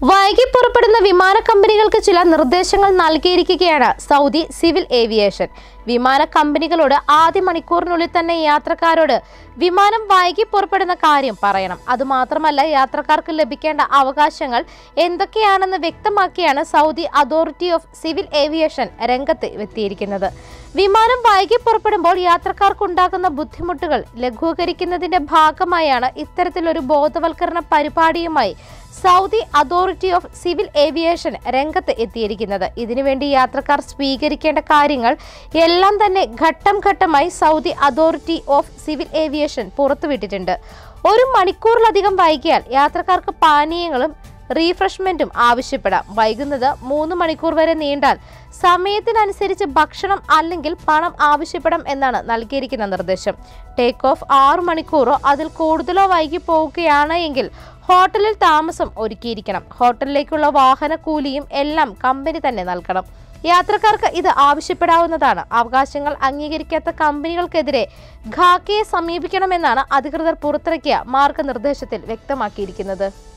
വൈകി പുറപ്പെടുന്ന വിമാന കമ്പനികൾക്ക് ചില നിർദ്ദേശങ്ങൾ നൽകിയിരിക്കുകയാണ് സൗദി സിവിൽ ഏവിയേഷൻ വിമാന കമ്പനികളോട് ആദ്യ മണിക്കൂറിനുള്ളിൽ തന്നെ യാത്രക്കാരോട് വിമാനം വൈകി പുറപ്പെടുന്ന കാര്യം പറയണം അതുമാത്രമല്ല യാത്രക്കാർക്ക് ലഭിക്കേണ്ട അവകാശങ്ങൾ എന്തൊക്കെയാണെന്ന് വ്യക്തമാക്കിയാണ് Saudi authority of civil aviation രംഗത്ത് എത്തിയിരിക്കുന്നത് വിമാനം വൈകി പുറപ്പെടുമ്പോൾ യാത്രക്കാർക്കുണ്ടാകുന്ന ബുദ്ധിമുട്ടുകൾ ലഘൂകരിക്കുന്നതിന്റെ ഭാഗമായാണ് ഇത്തരത്തിലൊരു ബോധവൽക്കരണ പരിപാടിയുമായി Saudi authority of civil aviation രംഗത്ത് എത്തിയിരിക്കുന്നത് ഇതിനുവേണ്ടി യാത്രക്കാർ സ്വീകരിക്കേണ്ട കാര്യങ്ങൾ എല്ലാം തന്നെ ഘട്ടം ഘട്ടമായി Saudi authority of civil aviation പുറത്തുവിട്ടിട്ടുണ്ട് ഒരു മണിക്കൂറിലധികം വൈകിയാൽ യാത്രക്കാർക്ക് പാനീയങ്ങളും റീഫ്രഷ്മെന്റും ആവശ്യപ്പെടാം വൈകുന്നത് മൂന്ന് മണിക്കൂർ വരെ നീണ്ടാൽ സമയത്തിനനുസരിച്ച് ഭക്ഷണം അല്ലെങ്കിൽ പണം ആവശ്യപ്പെടാം എന്നാണ് നൽകിയിരിക്കുന്ന നിർദ്ദേശം ടേക്ക് ഓഫ് ആറ് മണിക്കൂറോ അതിൽ കൂടുതലോ വൈകി പോവുകയാണ് എങ്കിൽ ഹോട്ടലിൽ താമസം ഒരുക്കിയിരിക്കണം ഹോട്ടലിലേക്കുള്ള വാഹന കൂലിയും എല്ലാം കമ്പനി തന്നെ നൽകണം യാത്രക്കാർക്ക് ഇത് ആവശ്യപ്പെടാവുന്നതാണ് അവകാശങ്ങൾ അംഗീകരിക്കാത്ത കമ്പനികൾക്കെതിരെ ഖാക്കയെ സമീപിക്കണമെന്നാണ് അധികൃതർ പുറത്തിറക്കിയ മാർഗനിർദ്ദേശത്തിൽ വ്യക്തമാക്കിയിരിക്കുന്നത്